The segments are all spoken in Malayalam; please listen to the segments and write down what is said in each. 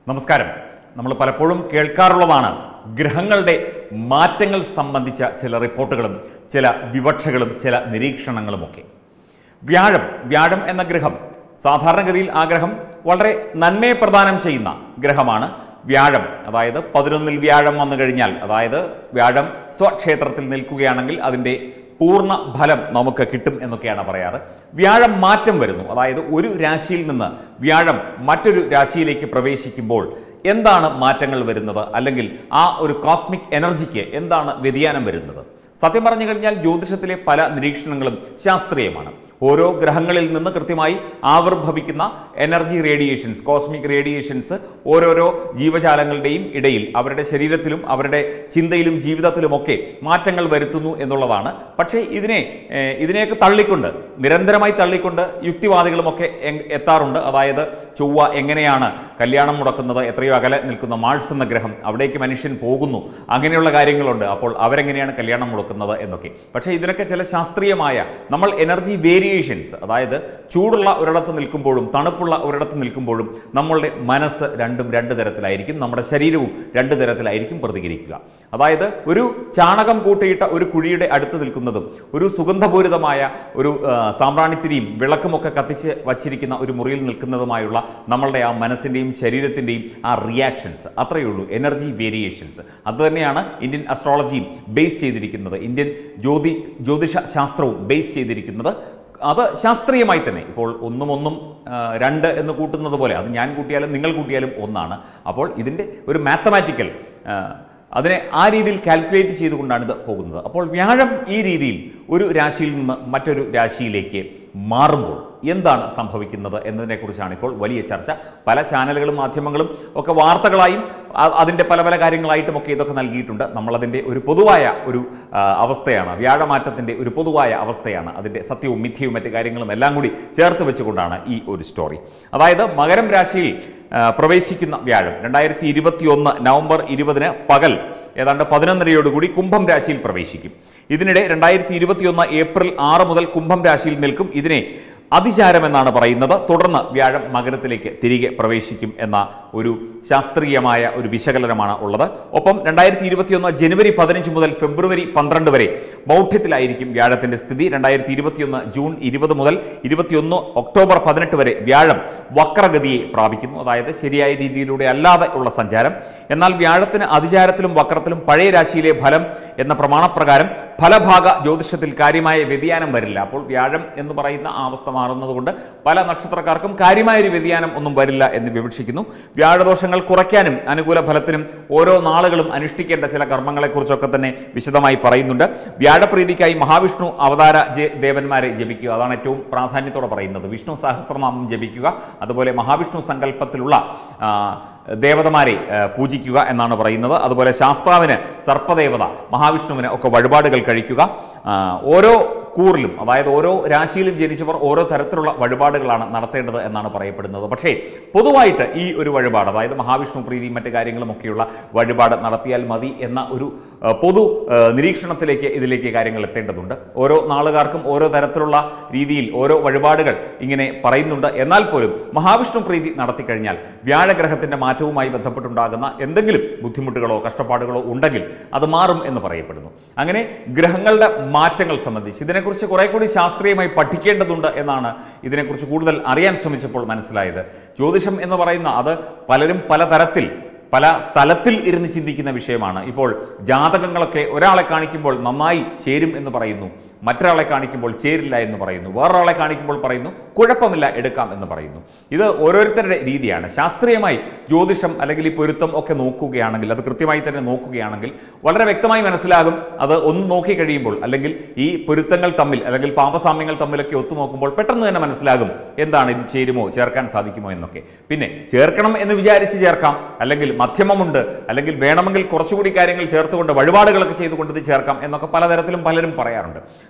നമസ്കാരം നമ്മൾ പലപ്പോഴും കേൾക്കാറുള്ളതാണ് ഗ്രഹങ്ങളുടെ മാറ്റങ്ങൾ സംബന്ധിച്ച ചില റിപ്പോർട്ടുകളും ചില വിവക്ഷകളും ചില നിരീക്ഷണങ്ങളുമൊക്കെ വ്യാഴം വ്യാഴം എന്ന ഗ്രഹം സാധാരണഗതിയിൽ ആ ഗ്രഹം വളരെ നന്മയെ പ്രദാനം ചെയ്യുന്ന ഗ്രഹമാണ് വ്യാഴം അതായത് പതിനൊന്നിൽ വ്യാഴം വന്നു കഴിഞ്ഞാൽ അതായത് വ്യാഴം സ്വക്ഷേത്രത്തിൽ നിൽക്കുകയാണെങ്കിൽ അതിൻ്റെ പൂർണ്ണ ഫലം നമുക്ക് കിട്ടും എന്നൊക്കെയാണ് പറയാറ് വ്യാഴം മാറ്റം വരുന്നു അതായത് ഒരു രാശിയിൽ നിന്ന് വ്യാഴം മറ്റൊരു രാശിയിലേക്ക് പ്രവേശിക്കുമ്പോൾ എന്താണ് മാറ്റങ്ങൾ വരുന്നത് അല്ലെങ്കിൽ ആ ഒരു കോസ്മിക് എനർജിക്ക് എന്താണ് വ്യതിയാനം വരുന്നത് സത്യം പറഞ്ഞു കഴിഞ്ഞാൽ ജ്യോതിഷത്തിലെ പല നിരീക്ഷണങ്ങളും ശാസ്ത്രീയമാണ് ഓരോ ഗ്രഹങ്ങളിൽ നിന്ന് കൃത്യമായി ആവിർഭവിക്കുന്ന എനർജി റേഡിയേഷൻസ് കോസ്മിക് റേഡിയേഷൻസ് ഓരോരോ ജീവജാലങ്ങളുടെയും ഇടയിൽ അവരുടെ ശരീരത്തിലും അവരുടെ ചിന്തയിലും ജീവിതത്തിലുമൊക്കെ മാറ്റങ്ങൾ വരുത്തുന്നു എന്നുള്ളതാണ് പക്ഷേ ഇതിനെ ഏഹ്, ഇതിനെയൊക്കെ തള്ളിക്കൊണ്ട് നിരന്തരമായി തള്ളിക്കൊണ്ട് യുക്തിവാദികളുമൊക്കെ എങ്- എത്താറുണ്ട് അതായത് ചൊവ്വ എങ്ങനെയാണ് കല്യാണം മുടക്കുന്നത് എത്രയോ അകലെ നിൽക്കുന്ന മാഴ്സ് എന്ന ഗ്രഹം അവിടേക്ക് മനുഷ്യൻ പോകുന്നു അങ്ങനെയുള്ള കാര്യങ്ങളുണ്ട് അപ്പോൾ അവരെങ്ങനെയാണ് കല്യാണം മുടക്കുന്നത് എന്നൊക്കെ പക്ഷേ ഇതിനൊക്കെ ചില ശാസ്ത്രീയമായ നമ്മൾ എനർജി വേരിയേഷൻസ് അതായത് ചൂടുള്ള ഒരിടത്ത് നിൽക്കുമ്പോഴും തണുപ്പുള്ള ഒരിടത്ത് നിൽക്കുമ്പോഴും നമ്മളുടെ മനസ്സ് രണ്ടും രണ്ട് തരത്തിലായിരിക്കും നമ്മുടെ ശരീരവും രണ്ട് തരത്തിലായിരിക്കും പ്രതികരിക്കുക അതായത് ഒരു ചാണകം കൂട്ടിയിട്ട ഒരു കുഴിയുടെ അടുത്ത് നിൽക്കുന്നതും ഒരു സുഗന്ധപൂരിതമായ ഒരു ആ, സാമ്പ്രാണിത്തിരിയും വിളക്കുമൊക്കെ കത്തിച്ച് വച്ചിരിക്കുന്ന ഒരു മുറിയിൽ നിൽക്കുന്നതുമായുള്ള നമ്മളുടെ ആ മനസ്സിൻ്റെയും ശരീരത്തിൻ്റെയും ആ റിയാക്ഷൻസ് അത്രയേ ഉള്ളൂ എനർജി വേരിയേഷൻസ് അതുതന്നെയാണ് ഇന്ത്യൻ അസ്ട്രോളജിയും ബേസ് ചെയ്തിരിക്കുന്നത് ഇന്ത്യൻ ജ്യോതി ജ്യോതിഷ ശാസ്ത്രവും ബേസ് ചെയ്തിരിക്കുന്നത് അത് ശാസ്ത്രീയമായി തന്നെ ഇപ്പോൾ ഒന്നും ഒന്നും ആ, രണ്ട് എന്ന് കൂട്ടുന്നത് പോലെ അത് ഞാൻ കൂട്ടിയാലും നിങ്ങൾ കൂട്ടിയാലും ഒന്നാണ് അപ്പോൾ ഇതിൻ്റെ ഒരു മാത്തമാറ്റിക്കൽ അതിനെ ആ രീതിയിൽ കാൽക്കുലേറ്റ് ചെയ്തുകൊണ്ടാണ് ഇത് പോകുന്നത് അപ്പോൾ വ്യാഴം ഈ രീതിയിൽ ഒരു രാശിയിൽ നിന്ന് മറ്റൊരു രാശിയിലേക്ക് മാറുമ്പോൾ എന്താണ് സംഭവിക്കുന്നത് എന്നതിനെക്കുറിച്ചാണ് ഇപ്പോൾ വലിയ ചർച്ച പല ചാനലുകളും മാധ്യമങ്ങളും ഒക്കെ വാർത്തകളായും അ- അതിൻ്റെ പല പല കാര്യങ്ങളായിട്ടും ഒക്കെ ഇതൊക്കെ നൽകിയിട്ടുണ്ട് നമ്മളതിൻ്റെ ഒരു പൊതുവായ ഒരു ആ, അവസ്ഥയാണ് വ്യാഴമാറ്റത്തിൻ്റെ ഒരു പൊതുവായ അവസ്ഥയാണ് അതിൻ്റെ സത്യവും മിഥ്യയും മറ്റു കാര്യങ്ങളും എല്ലാം കൂടി ചേർത്ത് വെച്ചുകൊണ്ടാണ് ഈ ഒരു സ്റ്റോറി അതായത് മകരം രാശിയിൽ ആ, പ്രവേശിക്കുന്ന വ്യാഴം രണ്ടായിരത്തി ഇരുപത്തി ഒന്ന് നവംബർ ഇരുപതിന് പകൽ ഏതാണ്ട് പതിനൊന്നരയോടുകൂടി കുംഭം രാശിയിൽ പ്രവേശിക്കും ഇതിനിടെ രണ്ടായിരത്തി ഇരുപത്തിയൊന്ന് ഏപ്രിൽ ആറ് മുതൽ കുംഭം രാശിയിൽ നിൽക്കും ഇതിനെ അതിചാരം എന്നാണ് പറയുന്നത് തുടർന്ന് വ്യാഴം മകരത്തിലേക്ക് തിരികെ പ്രവേശിക്കും എന്ന ഒരു ശാസ്ത്രീയമായ ഒരു വിശകലനമാണ് ഉള്ളത് ഒപ്പം രണ്ടായിരത്തി ഇരുപത്തിയൊന്ന് ജനുവരി പതിനഞ്ച് മുതൽ ഫെബ്രുവരി പന്ത്രണ്ട് വരെ മൗഢ്യത്തിലായിരിക്കും വ്യാഴത്തിന്റെ സ്ഥിതി രണ്ടായിരത്തി ഇരുപത്തിയൊന്ന് ജൂൺ ഇരുപത് മുതൽ ഇരുപത്തിയൊന്ന് ഒക്ടോബർ പതിനെട്ട് വരെ വ്യാഴം വക്രഗതിയെ പ്രാപിക്കുന്നു അതായത് ശരിയായ രീതിയിലൂടെ അല്ലാതെ ഉള്ള സഞ്ചാരം എന്നാൽ വ്യാഴത്തിന് അതിചാരത്തിലും വക്രത്തിലും പഴയ രാശിയിലെ ഫലം എന്ന പ്രമാണപ്രകാരം ഫലഭാഗ ജ്യോതിഷത്തിൽ കാര്യമായ വ്യതിയാനം വരില്ല അപ്പോൾ വ്യാഴം എന്ന് പറയുന്ന ആ അവസ്ഥ മാറുന്നതുകൊണ്ട് പല നക്ഷത്രക്കാർക്കും കാര്യമായ ഒരു വ്യതിയാനം ഒന്നും വരില്ല എന്ന് വിവക്ഷിക്കുന്നു വ്യാഴദോഷങ്ങൾ കുറയ്ക്കാനും അനുകൂല ഫലത്തിനും ഓരോ നാളുകളും അനുഷ്ഠിക്കേണ്ട ചില കർമ്മങ്ങളെക്കുറിച്ചൊക്കെ തന്നെ വിശദമായി പറയുന്നുണ്ട് വ്യാഴപ്രീതിക്കായി മഹാവിഷ്ണു അവതാര ജെ- ദേവന്മാരെ ജപിക്കുക അതാണ് ഏറ്റവും പ്രാധാന്യത്തോടെ പറയുന്നത് വിഷ്ണു സഹസ്രനാമം ജപിക്കുക അതുപോലെ മഹാവിഷ്ണു സങ്കല്പത്തിലുള്ള ആ, ദേവതമാരെ ആ, പൂജിക്കുക എന്നാണ് പറയുന്നത് അതുപോലെ ശാസ്താവിന് സർപ്പദേവത മഹാവിഷ്ണുവിന് ഒക്കെ വഴിപാടുകൾ കഴിക്കുക ആ, ഓരോ കൂറിലും അതായത് ഓരോ രാശിയിലും ജനിച്ചവർ ഓരോ തരത്തിലുള്ള വഴിപാടുകളാണ് നടത്തേണ്ടത് എന്നാണ് പറയപ്പെടുന്നത് പക്ഷേ പൊതുവായിട്ട് ഈ ഒരു വഴിപാട് അതായത് മഹാവിഷ്ണു പ്രീതിയും മറ്റു കാര്യങ്ങളും ഒക്കെയുള്ള വഴിപാട് നടത്തിയാൽ മതി എന്ന ഒരു ആ, പൊതു ആ, നിരീക്ഷണത്തിലേക്ക് ഇതിലേക്ക് കാര്യങ്ങൾ എത്തേണ്ടതുണ്ട് ഓരോ നാളുകാർക്കും ഓരോ തരത്തിലുള്ള രീതിയിൽ ഓരോ വഴിപാടുകൾ ഇങ്ങനെ പറയുന്നുണ്ട് എന്നാൽ പോലും മഹാവിഷ്ണു പ്രീതി നടത്തിക്കഴിഞ്ഞാൽ വ്യാഴഗ്രഹത്തിന്റെ മാറ്റവുമായി ബന്ധപ്പെട്ടുണ്ടാകുന്ന എന്തെങ്കിലും ബുദ്ധിമുട്ടുകളോ കഷ്ടപ്പാടുകളോ ഉണ്ടെങ്കിൽ അത് മാറും എന്ന് പറയപ്പെടുന്നു അങ്ങനെ ഗ്രഹങ്ങളുടെ മാറ്റങ്ങൾ സംബന്ധിച്ച് ഇതിനെക്കുറിച്ച് കുറെ കൂടി ശാസ്ത്രീയമായി പഠിക്കേണ്ടതുണ്ട് എന്നാണ് ഇതിനെക്കുറിച്ച് കൂടുതൽ അറിയാൻ ശ്രമിച്ചപ്പോൾ മനസ്സിലായത് ജ്യോതിഷം എന്ന് പറയുന്ന അത് പലരും പലതരത്തിൽ പല തലത്തിൽ ഇരുന്ന് ചിന്തിക്കുന്ന വിഷയമാണ് ഇപ്പോൾ ജാതകങ്ങളൊക്കെ ഒരാളെ കാണിക്കുമ്പോൾ നന്നായി ചേരും എന്ന് പറയുന്നു മറ്റൊരാളെ കാണിക്കുമ്പോൾ ചേരില്ല എന്ന് പറയുന്നു വേറൊരാളെ കാണിക്കുമ്പോൾ പറയുന്നു കുഴപ്പമില്ല എടുക്കാം എന്ന് പറയുന്നു ഇത് ഓരോരുത്തരുടെ രീതിയാണ് ശാസ്ത്രീയമായി ജ്യോതിഷം അല്ലെങ്കിൽ ഈ പൊരുത്തം ഒക്കെ നോക്കുകയാണെങ്കിൽ അത് കൃത്യമായി തന്നെ നോക്കുകയാണെങ്കിൽ വളരെ വ്യക്തമായി മനസ്സിലാകും അത് ഒന്ന് നോക്കി കഴിയുമ്പോൾ അല്ലെങ്കിൽ ഈ പൊരുത്തങ്ങൾ തമ്മിൽ അല്ലെങ്കിൽ പാപസാമ്യങ്ങൾ തമ്മിലൊക്കെ ഒത്തുനോക്കുമ്പോൾ പെട്ടെന്ന് തന്നെ മനസ്സിലാകും എന്താണ് ഇത് ചേരുമോ ചേർക്കാൻ സാധിക്കുമോ എന്നൊക്കെ പിന്നെ ചേർക്കണം എന്ന് വിചാരിച്ച് ചേർക്കാം അല്ലെങ്കിൽ മധ്യമമുണ്ട് അല്ലെങ്കിൽ വേണമെങ്കിൽ കുറച്ചുകൂടി കാര്യങ്ങൾ ചേർത്തുകൊണ്ട് വഴിപാടുകളൊക്കെ ചെയ്തുകൊണ്ട് ഇത് ചേർക്കാം എന്നൊക്കെ പലതരത്തിലും പലരും പറയാറുണ്ട്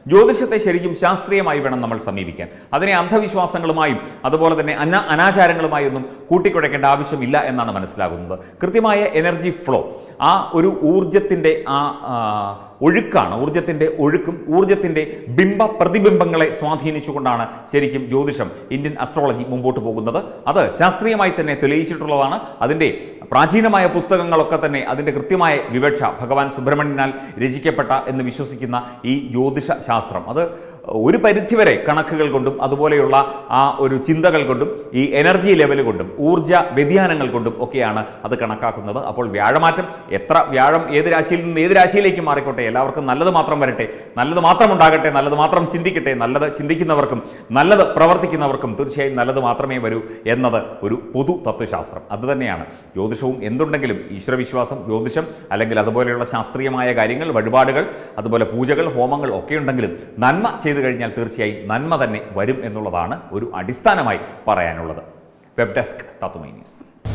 ജ്യോതിഷത്തെ ശരിക്കും ശാസ്ത്രീയമായി വേണം നമ്മൾ സമീപിക്കാൻ അതിനെ അന്ധവിശ്വാസങ്ങളുമായും അതുപോലെ തന്നെ അന അനാചാരങ്ങളുമായി ഒന്നും കൂട്ടിക്കുഴയ്ക്കേണ്ട ആവശ്യമില്ല എന്നാണ് മനസ്സിലാകുന്നത് കൃത്യമായ എനർജി ഫ്ലോ ആ ഒരു ഊർജത്തിൻ്റെ ആ ആ, ഒഴുക്കാണ് ഊർജത്തിൻ്റെ ഒഴുക്കും ഊർജത്തിൻ്റെ ബിംബ പ്രതിബിംബങ്ങളെ സ്വാധീനിച്ചുകൊണ്ടാണ് ശരിക്കും ജ്യോതിഷം ഇന്ത്യൻ അസ്ട്രോളജി മുമ്പോട്ട് പോകുന്നത് അത് ശാസ്ത്രീയമായി തന്നെ തെളിയിച്ചിട്ടുള്ളതാണ് അതിൻ്റെ പ്രാചീനമായ പുസ്തകങ്ങളൊക്കെ തന്നെ അതിൻ്റെ കൃത്യമായ വിവക്ഷ ഭഗവാൻ സുബ്രഹ്മണ്യനാൽ രചിക്കപ്പെട്ട എന്ന് വിശ്വസിക്കുന്ന ഈ ജ്യോതിഷ ശാസ്ത്രം അത് ഒരു പരിധിവരെ കണക്കുകൾ കൊണ്ടും അതുപോലെയുള്ള ആ ഒരു ചിന്തകൾ കൊണ്ടും ഈ എനർജി ലെവൽ കൊണ്ടും ഊർജ വ്യതിയാനങ്ങൾ കൊണ്ടും ഒക്കെയാണ് അത് കണക്കാക്കുന്നത് അപ്പോൾ വ്യാഴമാറ്റം എത്ര വ്യാഴം ഏത് രാശിയിൽ നിന്ന് ഏത് രാശിയിലേക്ക് മാറിക്കോട്ടെ എല്ലാവർക്കും നല്ലത് മാത്രം വരട്ടെ നല്ലത് മാത്രം ഉണ്ടാകട്ടെ നല്ലത് മാത്രം ചിന്തിക്കട്ടെ നല്ലത് ചിന്തിക്കുന്നവർക്കും നല്ലത് പ്രവർത്തിക്കുന്നവർക്കും തീർച്ചയായും നല്ലത് മാത്രമേ വരൂ എന്നത് ഒരു പൊതു തത്വശാസ്ത്രം അതുതന്നെയാണ് ജ്യോതിഷവും എന്തുണ്ടെങ്കിലും ഈശ്വരവിശ്വാസം ജ്യോതിഷം അല്ലെങ്കിൽ അതുപോലെയുള്ള ശാസ്ത്രീയമായ കാര്യങ്ങൾ വഴിപാടുകൾ അതുപോലെ പൂജകൾ ഹോമങ്ങൾ ഒക്കെ ഉണ്ടെങ്കിലും നന്മ ചെയ്തു കഴിഞ്ഞാൽ തീർച്ചയായും നന്മ തന്നെ വരും എന്നുള്ളതാണ് ഒരു അടിസ്ഥാനമായി പറയാനുള്ളത് വെബ് ഡെസ്ക് തത്വമൈ ന്യൂസ്